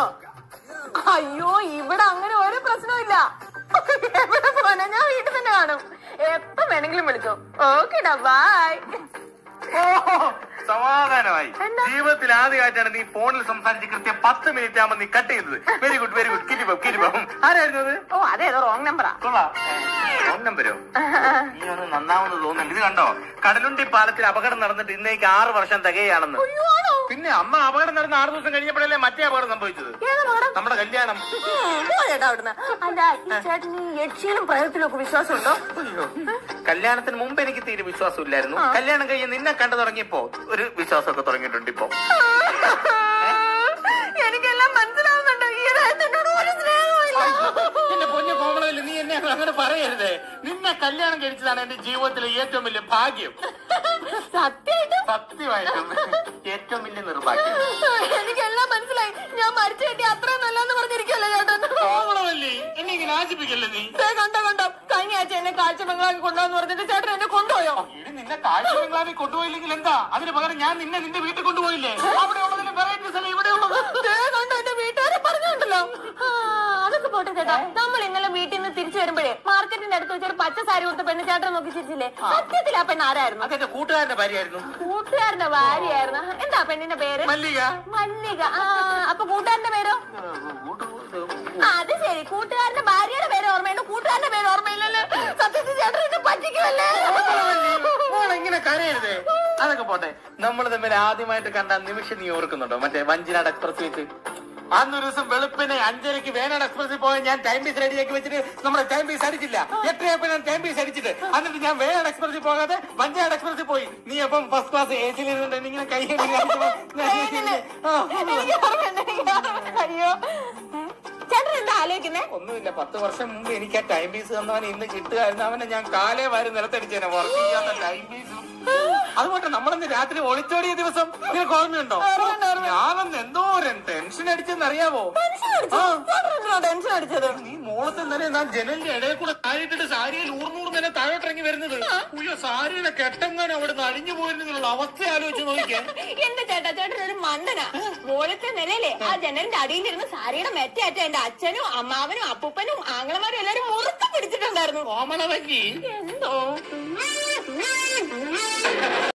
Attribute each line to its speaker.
Speaker 1: പോവാണോ അയ്യോ ഇവിടെ അങ്ങനെ ഒരു പ്രശ്നമില്ല എവിടെ പോവാനാ ഞാൻ വീട്ടിൽ തന്നെ കാണും എപ്പോ വേണമെങ്കിലും വിളിച്ചോ ഓക്കേടാ ബായ്
Speaker 2: ഓഹോ, സമാധാനമായി
Speaker 1: എന്താ?
Speaker 2: ജീവിതത്തിൽ ആദ്യമായിട്ടാണ് നീ ഫോണിൽ സംസാരിച്ച് കൃത്യം പത്ത് മിനിറ്റ് ആകുമ്പോൾ നീ കട്ട് ചെയ്തത് വെരി ഗുഡ് വെരി ഗുഡ് കിരിപ്പം കിരിപ്പം ആരായിരുന്നു അത്
Speaker 1: ഓ അതേതോ റോങ് നമ്പറാ
Speaker 2: കൊള്ളാം ഫോൺ നമ്പരോ നീ ഒന്ന് നന്നാവുന്നു തോന്നുന്നുണ്ട് ഇത് കണ്ടോ കടലുണ്ടി പാലത്തിൽ അപകടം നടന്നിട്ട് ഇന്നേക്ക് ആറ് വർഷം തികയാണെന്ന്
Speaker 1: അയ്യോ ആണോ
Speaker 2: പിന്നെ അമ്മ അപകടം നടന്ന ആറ് ദിവസം കഴിഞ്ഞപ്പോഴല്ലേ മറ്റേ അപകടം സംഭവിച്ചത്
Speaker 1: ഏതാ മകടം
Speaker 2: നമ്മുടെ കല്യാണം
Speaker 1: ചേട്ടാ അവിടുന്ന് അല്ല ഈ ചേട്ടന് യക്ഷിയിലും പ്രേതത്തിലും ഒക്കെ വിശ്വാസമുണ്ടോ
Speaker 2: കല്യാണത്തിന് മുമ്പ് എനിക്ക് തീരെ വിശ്വാസമില്ലായിരുന്നു കല്യാണം കഴിഞ്ഞ് നിന്നെ കണ്ടു തുടങ്ങിയപ്പോ ഒരു വിശ്വാസമൊക്കെ തുടങ്ങിയിട്ടുണ്ട് ഇപ്പൊ
Speaker 1: എനിക്കെല്ലാം മനസ്സിലാവുന്നുണ്ട് ഈ രാജ്യത്ത് എന്നോട് ഒരു സ്നേഹമില്ല
Speaker 2: എന്റെ പൊന്നു കോമളല്ലേ നീ എന്നെ അങ്ങനെ പറയരുതേ നിന്നെ കല്യാണം കഴിച്ചതാണ് എന്റെ ജീവിതത്തിലെ ഏറ്റവും വലിയ ഭാഗ്യം
Speaker 1: സത്യമായിട്ടും
Speaker 2: സത്യമായിട്ടും ഏറ്റവും വലിയ നിർഭാഗ്യം
Speaker 1: എനിക്കെല്ലാം മനസ്സിലായി ഞാൻ മരിച്ചു കിട്ടി അത്രയും നല്ലതെന്ന് പറഞ്ഞിരിക്കുമല്ലോ ചേട്ടൻ
Speaker 2: കോമളമല്ലേ എന്നെ ഇങ്ങനെ ആശിപ്പിക്കല്ലേ നീ
Speaker 1: ദേ കണ്ടോ കണ്ടോ കഴിഞ്ഞ ആഴ്ച എന്നെ കാഴ്ച ബംഗ്ലാവിൽ കൊണ്ടുവന്ന് പറഞ്ഞിട്ട് ചേട്ടൻ എന്നെ കൊണ്ടുപോയോ
Speaker 2: ഇനി നിന്നെ കാഴ്ച ബംഗ്ലാവിൽ കൊണ്ടുപോയില്ലെങ്കിൽ എന്താ അതിന് പകരം ഞാൻ നിന്നെ നിന്റെ വീട്ടിൽ കൊണ്ടുപോയില്ലേ അവിടെ ഉള്ളതിന് വെറൈറ്റീസ് അല്ലേ ഇവിടെ ഉള്ളത്
Speaker 1: ദേ കണ്ടോ എന്റെ വീട്ടുകാരെ പറഞ്ഞുണ്ടല്ലോ ആ, അതൊക്കെ പോട്ടെ ചേട്ടാ നമ്മൾ ഇന്നലെ വീട്ടിൽ നിന്ന് തിരിച്ചു വരുമ്പോഴേ മാർക്കറ്റിന്റെ അടുത്ത് വെച്ചൊരു പച്ച സാരി കൊടുത്ത പെണ്ണ് ചേട്ടൻ നോക്കി ചിരിച്ചില്ലേ സത്യത്തിൽ ആ പെണ്ണ് ആരായിരുന്നു
Speaker 2: അതെന്റെ കൂട്ടുകാരന്റെ ഭാര്യയായിരുന്നു
Speaker 1: കൂട്ടുകാരന്റെ ഭാര്യയായിരുന്നു എന്താ പെണ്ണിന്റെ പേര്
Speaker 2: മല്ലിക
Speaker 1: മല്ലിക ആ അപ്പൊ കൂട്ടുകാരന്റെ പേരോ ആ, അത് ശരി കൂട്ടുകാരന്റെ ഭാര്യയുടെ പേര് ഓർമ്മയുണ്ട് കൂട്ടുകാരന്റെ പേര് ഓർമ്മയില്ലല്ലോ സത്യത്തിൽ ചേട്ടൻ എന്നെ പറ്റിക്കുമല്ലേ
Speaker 2: മോളെ ഇങ്ങനെ കരയരുതേ അതൊക്കെ പോട്ടെ നമ്മൾ തമ്മിൽ ആദ്യമായിട്ട് കണ്ട ആ നിമിഷം നീ ഓർക്കുന്നുണ്ടോ മറ്റേ വഞ്ചിനാട് എക്സ്പ്രസ് വെച്ച് അന്നൊരു ദിവസം വെളുപ്പിന് അഞ്ചരക്ക് വേനാട് എക്സ്പ്രസിൽ പോയ ഞാൻ ടൈം പീസ് റെഡിയാക്കി വെച്ചിട്ട് നമ്മുടെ ടൈം പീസ് അടിച്ചില്ല എത്രയപ്പോ ഞാൻ ടൈം പീസ് അടിച്ചിട്ട് എന്നിട്ട് ഞാൻ വേനാട് എക്സ്പ്രസിൽ പോകാതെ വഞ്ചിനാട് എക്സ്പ്രസിൽ പോയി നീ അപ്പം ഫസ്റ്റ് ക്ലാസ് എ സിയിൽ ഇരുന്നിട്ട് ഇങ്ങനെ കൈ കെട്ടി കാണിച്ചപ്പോ ഞാൻ- ആ.
Speaker 1: എനിക്ക് ഓർമ്മയുണ്ട് എനിക്ക് ഓർമ്മയുണ്ട്. അയ്യോ ചേട്ടൻ എന്താ ആലോചിക്കുന്നേ
Speaker 2: ഒന്നുമില്ല പത്ത് വർഷം മുമ്പ് എനിക്ക് ആ ടൈം പീസ് തന്നവനെ ഇന്ന് കിട്ടുകയായിരുന്നു അവനെ ഞാൻ കാലേ വാരി നിലത്തടിച്ചേനെ വർക്ക് ചെയ്യാത്ത ടൈം പീസും അതുകൊണ്ട് നമ്മളന്ന് രാത്രി ഒളിച്ചോടിയ ദിവസം നിനക്ക് ഓർമ്മയുണ്ടോ
Speaker 1: ഓർമ്മയുണ്ട്, ഓർമ്മയുണ്ട്.
Speaker 2: ഞാനന്ന് എന്തോരം ടെൻഷൻ അടിച്ചെന്നറിയാവോ
Speaker 1: ടെൻഷൻ അടിച്ചോ? ചേട്ടൻ എന്തിനാ ടെൻഷൻ അടിച്ചത്
Speaker 2: നീ മോളത്തെ തന്നെ ഞാൻ ജനലിന്റെ ഇടയിൽ കൂടെ താഴെട്ടിട്ട് സാരിയിൽ ഊർന്നൂർ തന്നെ താഴോട്ടിറങ്ങി വരുന്നത് ഉയ്യോ സാരിയുടെ കെട്ടെങ്ങാനും അവിടെ നിന്ന് അഴിഞ്ഞു പോയിരുന്നുള്ള അവസ്ഥ ആലോചിച്ച് നോക്കിയാൽ
Speaker 1: എന്റെ ചേട്ടാ ചേട്ടൻ ഒരു മണ്ടനാ മോളത്തെ നിലയിലെ ആ ജനലിന്റെ അടിയിലിരുന്ന് സാരിയുടെ മെറ്റയേറ്റ എന്റെ അച്ഛനും അമ്മാവനും അപ്പൂപ്പനും ആങ്ങളമാരും എല്ലാരും മുറുക്ക പിടിച്ചിട്ടുണ്ടായിരുന്നു
Speaker 2: കോമളവല്ലി
Speaker 1: എന്തോ